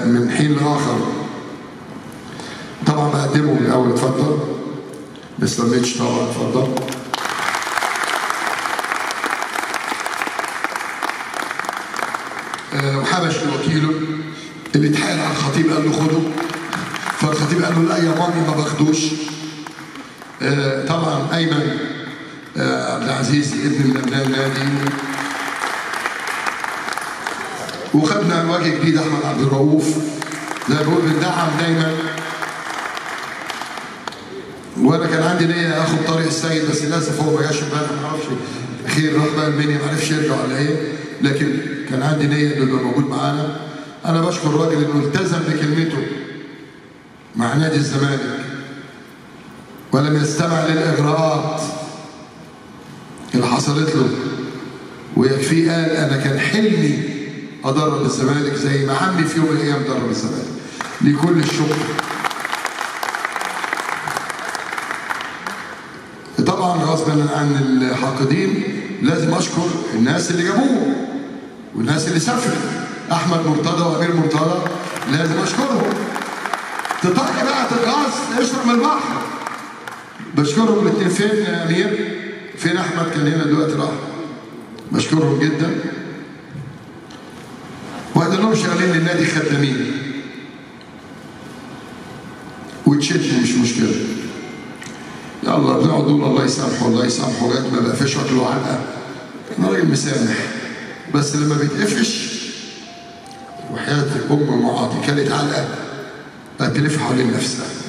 من حين لاخر طبعا بقدمه من الاول اتفضل مستر ميتش طبعا اتفضل آه، وحبش وكيله اللي اتحايل على الخطيب قال له خده فالخطيب قال له لا يا مامي ما باخدوش آه، طبعا ايمن آه، عبد العزيز ابن اللبنان نادي وخدنا وجه جديد احمد عبد الرؤوف زي ما بقول بندعم دايما وانا كان عندي نيه اخد طارق السيد بس للاسف هو ما جاش امبارح ما اعرفش خير راح بقى المنيا ما عرفش يرجع ولا ايه لكن كان عندي نيه انه يبقى موجود معانا انا بشكر الراجل انه التزم بكلمته مع نادي الزمالك ولم يستمع للاغراءات اللي حصلت له ويكفيه قال انا كان حلمي ادرب الزمالك زي ما عمي في يوم من الايام درب الزمالك لكل الشكر طبعا غصبا عن الحاقدين لازم اشكر الناس اللي جابوه والناس اللي سافرت احمد مرتضى وامير مرتضى لازم اشكرهم تطلع بقى تتغاظ اشرب من البحر بشكرهم الاثنين فين يا امير فين احمد كان هنا دلوقتي راح بشكرهم جدا وهذا لهم شغالين للنادي خدامين وتشتموا مش مشكله يلا بنقعد نقول الله يسامحه الله يسامحه لغايه ما بقى فيش له علقه انا راجل مسامح بس لما بيتقفش وحياه الام معاطي كانت علقه بقت تلف حوالين نفسها